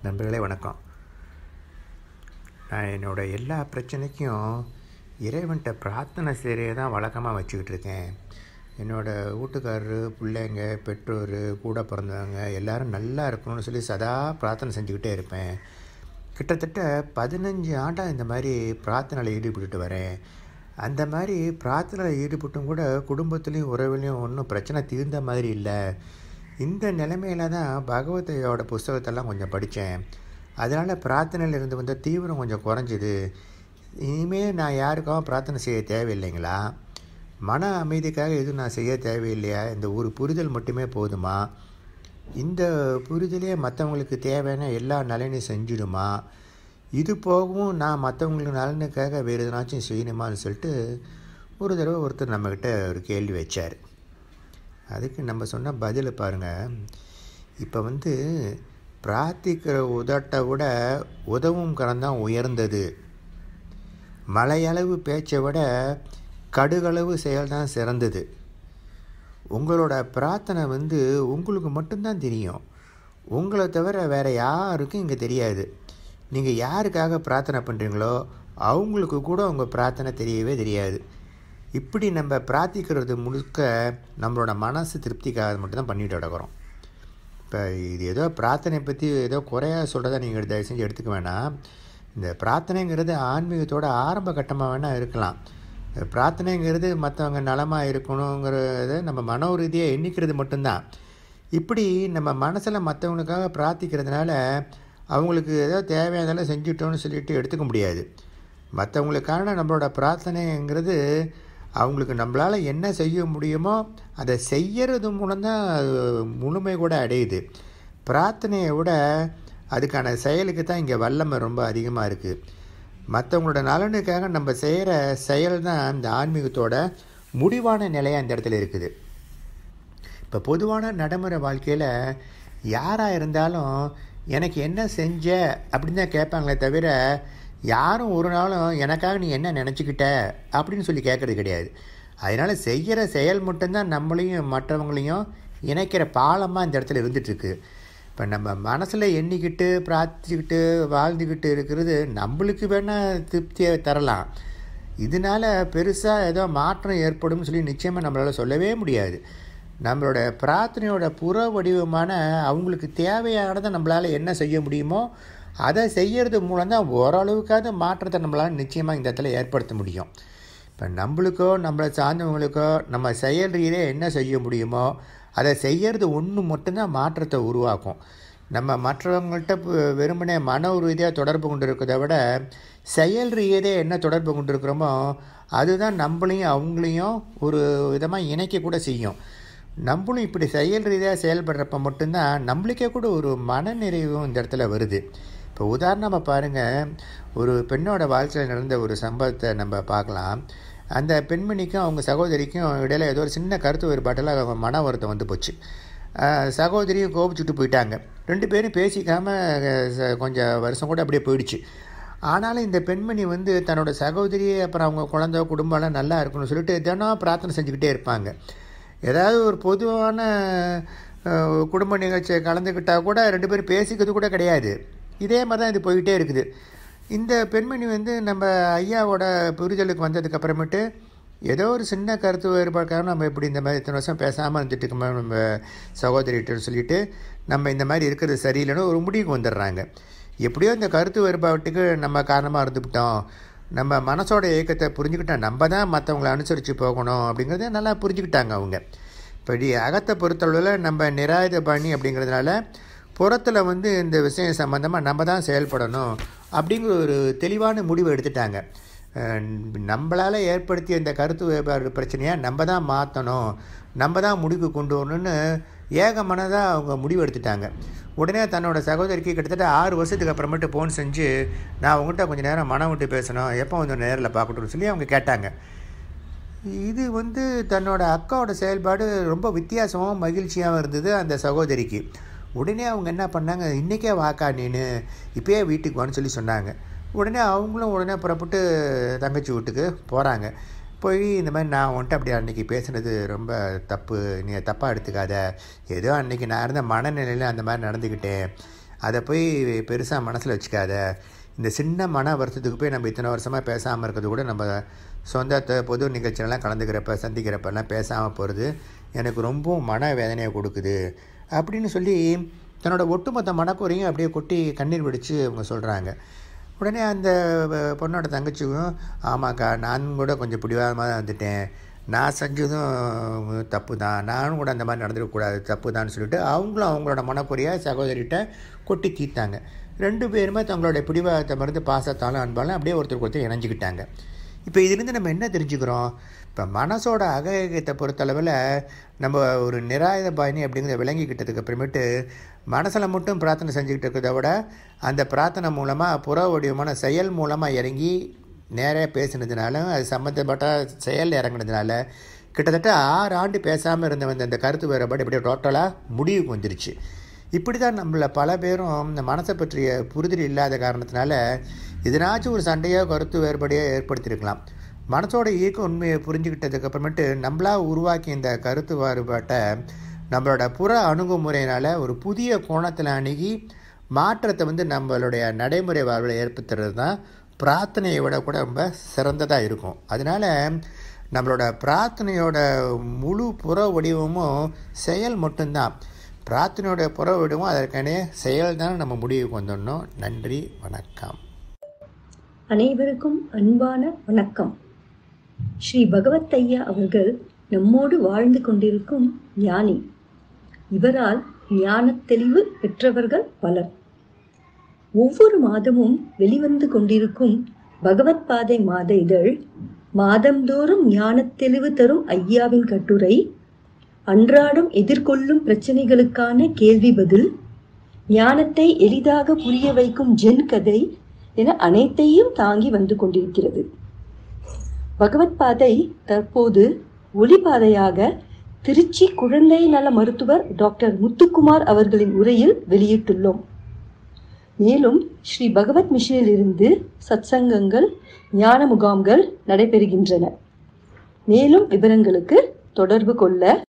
நண்பர்களே வணக்கம் நான் என்னோடய எல்லா பிரச்சனைக்கும் இறைவன்கிட்ட பிரார்த்தனை செய்கிறே தான் வழக்கமாக வச்சுக்கிட்டு இருக்கேன் என்னோடய வீட்டுக்காரரு பிள்ளைங்க பெற்றோர் கூட பிறந்தவங்க எல்லோரும் நல்லா இருக்கணும்னு சொல்லி சதா பிரார்த்தனை செஞ்சுக்கிட்டே இருப்பேன் கிட்டத்தட்ட பதினஞ்சு ஆண்டாக இந்த மாதிரி பிரார்த்தனையில் ஈடுபட்டுட்டு வரேன் அந்த மாதிரி பிரார்த்தனையில் ஈடுபட்டும் கூட குடும்பத்துலேயும் உறவுலையும் ஒன்றும் பிரச்சனை தீர்ந்த மாதிரி இல்லை இந்த நிலைமையில தான் பகவத்தையோட புஸ்தகத்தெல்லாம் கொஞ்சம் படித்தேன் அதனால் பிரார்த்தனையில் இருந்து வந்த தீவிரம் கொஞ்சம் குறைஞ்சிது இனிமேல் நான் யாருக்காகவும் பிரார்த்தனை செய்ய தேவையில்லைங்களா மன அமைதிக்காக எதுவும் நான் செய்ய தேவையில்லையா இந்த ஒரு புரிதல் மட்டுமே போதுமா இந்த புரிதலே மற்றவங்களுக்கு தேவையான எல்லா நலனையும் செஞ்சிடுமா இது போகவும் நான் மற்றவங்களுக்கு நலனுக்காக வேறு எதனாச்சும் செய்யணுமான்னு சொல்லிட்டு ஒரு தடவை ஒருத்தர் நம்மக்கிட்ட ஒரு கேள்வி வச்சார் அதுக்கு நம்ம சொன்ன பதில் பாருங்கள் இப்போ வந்து பிரார்த்திக்கிற உதட்டை விட உதவும் கரம் தான் உயர்ந்தது மலையளவு பேச்சை விட கடுகளவு செயல் தான் சிறந்தது உங்களோட பிரார்த்தனை வந்து உங்களுக்கு மட்டும்தான் தெரியும் உங்களை தவிர வேறு யாருக்கும் இங்கே தெரியாது நீங்கள் யாருக்காக பிரார்த்தனை பண்ணுறீங்களோ அவங்களுக்கு கூட உங்கள் பிரார்த்தனை தெரியவே தெரியாது இப்படி நம்ம பிரார்த்திக்கிறது முழுக்க நம்மளோட மனசு திருப்திக்காக மட்டும்தான் பண்ணிட்டு கிடக்கிறோம் இப்போ இது ஏதோ பிரார்த்தனை பற்றி ஏதோ குறையாக சொல்கிறத நீங்கள் தயவு செஞ்சு எடுத்துக்க வேணாம் இந்த பிரார்த்தனைங்கிறது ஆன்மீகத்தோட ஆரம்ப கட்டமாக வேணால் இருக்கலாம் பிரார்த்தனைங்கிறது மற்றவங்க நலமாக இருக்கணுங்கிறத நம்ம மனோ ரீதியாக எண்ணிக்கிறது மட்டும்தான் இப்படி நம்ம மனசில் மற்றவங்களுக்காக பிரார்த்திக்கிறதுனால அவங்களுக்கு ஏதோ தேவையானதெல்லாம் செஞ்சுட்டோன்னு சொல்லிட்டு எடுத்துக்க முடியாது மற்றவங்களுக்கான நம்மளோட பிரார்த்தனைங்கிறது அவங்களுக்கு நம்மளால் என்ன செய்ய முடியுமோ அதை செய்கிறது மூலம்தான் அது முழுமை கூட அடையுது பிரார்த்தனையை விட அதுக்கான செயலுக்கு தான் இங்கே வல்லமை ரொம்ப அதிகமாக இருக்குது மற்றவங்களோட நலனுக்காக நம்ம செய்கிற செயல் தான் இந்த ஆன்மீகத்தோட முடிவான நிலையாக இந்த இடத்துல இருக்குது இப்போ பொதுவான நடைமுறை வாழ்க்கையில் யாராக இருந்தாலும் எனக்கு என்ன செஞ்ச அப்படின்னு தான் கேட்பாங்களே தவிர யாரும் ஒரு நாளும் எனக்காக நீ என்ன நினச்சிக்கிட்ட அப்படின்னு சொல்லி கேட்குறது கிடையாது அதனால் செய்கிற செயல் மட்டும்தான் நம்மளையும் மற்றவங்களையும் இணைக்கிற பாலமாக இந்த இடத்துல இருந்துகிட்ருக்கு இப்போ நம்ம மனசில் எண்ணிக்கிட்டு பிரார்த்திக்கிட்டு வாழ்ந்துக்கிட்டு இருக்கிறது நம்மளுக்கு வேணால் திருப்தியை தரலாம் இதனால் பெருசாக ஏதோ மாற்றம் ஏற்படும் சொல்லி நிச்சயமாக நம்மளால் சொல்லவே முடியாது நம்மளோட பிரார்த்தனையோட புற வடிவமான அவங்களுக்கு தேவையானதை நம்மளால் என்ன செய்ய முடியுமோ அதை செய்கிறது மூலம்தான் ஓரளவுக்காவது மாற்றத்தை நம்மளால் நிச்சயமாக இந்த இடத்துல ஏற்படுத்த முடியும் இப்போ நம்மளுக்கோ நம்மளை சார்ந்தவங்களுக்கோ நம்ம செயல் ரீதியாக என்ன செய்ய முடியுமோ அதை செய்கிறது ஒன்று மட்டும்தான் மாற்றத்தை உருவாக்கும் நம்ம மற்றவங்கள்ட்ட வெறுமனே மன ரீதியாக தொடர்பு கொண்டு இருக்கிறத விட செயல் ரீதியாக என்ன தொடர்பு கொண்டு இருக்கிறோமோ அதுதான் நம்மளையும் அவங்களையும் ஒரு விதமாக இணைக்க கூட செய்யும் நம்மளும் இப்படி செயல் ரீதியாக செயல்படுறப்ப மட்டும்தான் நம்மளுக்கே கூட ஒரு மனநிறைவும் இந்த இடத்துல வருது இப்போ உதாரணமாக பாருங்கள் ஒரு பெண்ணோட வாழ்க்கையில் நடந்த ஒரு சம்பவத்தை நம்ம பார்க்கலாம் அந்த பெண்மணிக்கும் அவங்க சகோதரிக்கும் இடையில ஏதோ ஒரு சின்ன கருத்து வேறுபாட்டில் அவங்க மன வருத்தம் வந்து போச்சு சகோதரியும் கோபிச்சுட்டு போயிட்டாங்க ரெண்டு பேரும் பேசிக்காமல் கொஞ்சம் வருஷம் கூட அப்படியே போயிடுச்சு ஆனாலும் இந்த பெண்மணி வந்து தன்னோட சகோதரி அப்புறம் அவங்க குழந்த குடும்பம்லாம் நல்லா இருக்கணும்னு சொல்லிட்டு தினம் பிரார்த்தனை செஞ்சுக்கிட்டே இருப்பாங்க ஏதாவது ஒரு பொதுவான குடும்ப நிகழ்ச்சியை கலந்துக்கிட்டால் கூட ரெண்டு பேரும் பேசிக்கிறது கூட கிடையாது இதே மாதிரி தான் இது போய்கிட்டே இருக்குது இந்த பெண்மணி வந்து நம்ம ஐயாவோட புரிதலுக்கு வந்ததுக்கு அப்புறமேட்டு ஏதோ ஒரு சின்ன கருத்து வேறுபாடுக்காக நம்ம இப்படி இந்த மாதிரி இத்தனை வருஷம் பேசாமல் இருந்துட்டு இருக்கோம் நம்ம சகோதரிகிட்ட சொல்லிட்டு நம்ம இந்த மாதிரி இருக்கிறது சரியில்லைன்னு ஒரு முடிவுக்கு வந்துடுறாங்க எப்படியோ இந்த கருத்து வேறுபாட்டுக்கு நம்ம காரணமாக இருந்துவிட்டோம் நம்ம மனசோட இயக்கத்தை புரிஞ்சுக்கிட்டோம் நம்ம தான் மற்றவங்களை அனுசரித்து போகணும் அப்படிங்கிறத நல்லா புரிஞ்சுக்கிட்டாங்க அவங்க இப்படி அகத்தை பொறுத்தளவில் நம்ம நிராயுத பாணி அப்படிங்கிறதுனால புறத்தில் வந்து இந்த விஷயம் சம்மந்தமாக நம்ம தான் செயல்படணும் அப்படிங்கிற ஒரு தெளிவான முடிவு எடுத்துட்டாங்க நம்மளால் ஏற்படுத்திய இந்த கருத்து வேறுபாடு பிரச்சனையை நம்ம தான் மாற்றணும் நம்ம தான் முடிவு கொண்டு வரணும்னு ஏக மனதாக அவங்க முடிவு எடுத்துட்டாங்க உடனே தன்னோட சகோதரிக்கு கிட்டத்தட்ட ஆறு வருஷத்துக்கு அப்புறமேட்டு ஃபோன் செஞ்சு நான் அவங்ககிட்ட கொஞ்சம் நேரம் மனம் விட்டு பேசணும் எப்போ வந்து நேரில் பார்க்கட்டும்னு சொல்லி அவங்க கேட்டாங்க இது வந்து தன்னோட அக்காவோட செயல்பாடு ரொம்ப வித்தியாசமாகவும் மகிழ்ச்சியாகவும் இருந்தது அந்த சகோதரிக்கு உடனே அவங்க என்ன பண்ணாங்க இன்றைக்கே வாக்கா நீனு இப்போயே வீட்டுக்கு வான்னு சொல்லி சொன்னாங்க உடனே அவங்களும் உடனே புறப்பட்டு தங்கச்சி வீட்டுக்கு போகிறாங்க போய் இந்த மாதிரி நான் உன்ட்ட அப்படி அன்றைக்கி பேசுனது ரொம்ப தப்பு நீ தப்பாக எடுத்துக்காத ஏதோ அன்றைக்கி நான் இருந்த மனநிலையில் அந்த மாதிரி நடந்துக்கிட்டேன் அதை போய் பெருசாக மனசில் வச்சுக்காத இந்த சின்ன மன வருத்தத்துக்கு போய் நம்ம இத்தனை வருஷமாக பேசாமல் இருக்கிறது கூட நம்ம சொந்த த- பொது நிகழ்ச்சியெல்லாம் கலந்துக்கிறப்ப சந்திக்கிறப்பெல்லாம் பேசாமல் போகிறது எனக்கு ரொம்பவும் மன வேதனையை கொடுக்குது அப்படின்னு சொல்லி தன்னோட ஒட்டுமொத்த மனக்குறையும் அப்படியே கொட்டி கண்ணீர் வெடித்து அவங்க சொல்கிறாங்க உடனே அந்த அஹ், பொண்ணோட தங்கச்சியும் ஆமாக்கா நான் கூட கொஞ்சம் பிடிவாதமாக தான் வந்துட்டேன் நான் செஞ்சதும் தப்பு தான் நானும் கூட அந்த மாதிரி நடந்துடக்கூடாது தப்பு தான் சொல்லிட்டு அவங்களும் அவங்களோட மனக்குறையை சகோதரிகிட்ட கொட்டி தீர்த்தாங்க ரெண்டு பேருமே தங்களுடைய பிடிவாதத்தை மருந்து பாசத்தாலும் அன்பாலும் அப்படியே ஒருத்தருக்கு ஒருத்தர் இணைஞ்சிக்கிட்டாங்க இப்போ இதுலேருந்து நம்ம என்ன தெரிஞ்சுக்கிறோம் இப்போ மனசோட அககத்தை பொறுத்தளவில் நம்ம ஒரு நிராயுத பாயினி அப்படிங்கிறத விளங்கிக்கிட்டதுக்கு அப்புறமேட்டு மனசில் மட்டும் பிரார்த்தனை செஞ்சுக்கிட்டு இருக்கிறத விட அந்த பிரார்த்தனை மூலமாக புற வடிவமான செயல் மூலமாக இறங்கி நேராக பேசினதுனால அது சம்மந்தப்பட்ட செயல் இறங்குனதுனால கிட்டத்தட்ட ஆறு ஆண்டு பேசாமல் இருந்த வந்த அந்த கருத்து வேறுபாடு இப்படியே டோட்டலாக முடிவுக்கு வந்துருச்சு இப்படி தான் நம்மள பல பேரும் இந்த மனசை பற்றிய புரிதல் இல்லாத காரணத்தினால எதனாச்சும் ஒரு சண்டையோ கருத்து வேறுபாடையோ ஏற்படுத்தியிருக்கலாம் மனசோட இயக்க உண்மையை புரிஞ்சுக்கிட்டதுக்கு அப்புறமேட்டு நம்மளா உருவாக்கி இந்த கருத்து வேறுபாட்டை நம்மளோட புற அணுகுமுறையினால் ஒரு புதிய கோணத்தில் அணுகி மாற்றத்தை வந்து நம்மளுடைய நடைமுறை வாழ்வில் ஏற்படுத்துறது தான் பிரார்த்தனையை விட கூட ரொம்ப சிறந்ததாக இருக்கும் அதனால் நம்மளோட பிரார்த்தனையோட முழு புற வடிவமும் செயல் மட்டும்தான் பிரார்த்தனையோட புற வடிவம் அதற்கான செயல் தான் நம்ம முடிவுக்கு வந்துடணும் நன்றி வணக்கம் அனைவருக்கும் அன்பான வணக்கம் ஸ்ரீ பகவத் ஐயா அவர்கள் நம்மோடு வாழ்ந்து கொண்டிருக்கும் ஞானி இவரால் ஞானத் தெளிவு பெற்றவர்கள் பலர் ஒவ்வொரு மாதமும் வெளிவந்து கொண்டிருக்கும் பகவத் பாதை மாத இதழ் மாதந்தோறும் ஞானத் தெளிவு தரும் ஐயாவின் கட்டுரை அன்றாடம் எதிர்கொள்ளும் பிரச்சனைகளுக்கான கேள்வி பதில் ஞானத்தை எளிதாக புரிய வைக்கும் ஜென் கதை என அனைத்தையும் தாங்கி வந்து கொண்டிருக்கிறது பகவத் பாதை தற்போது ஒளிபாதையாக திருச்சி குழந்தை நல மருத்துவர் டாக்டர் முத்துக்குமார் அவர்களின் உரையில் வெளியிட்டுள்ளோம் மேலும் ஸ்ரீ பகவத் மிஷனிலிருந்து சத்சங்கங்கள் ஞான முகாம்கள் நடைபெறுகின்றன மேலும் விவரங்களுக்கு தொடர்பு கொள்ள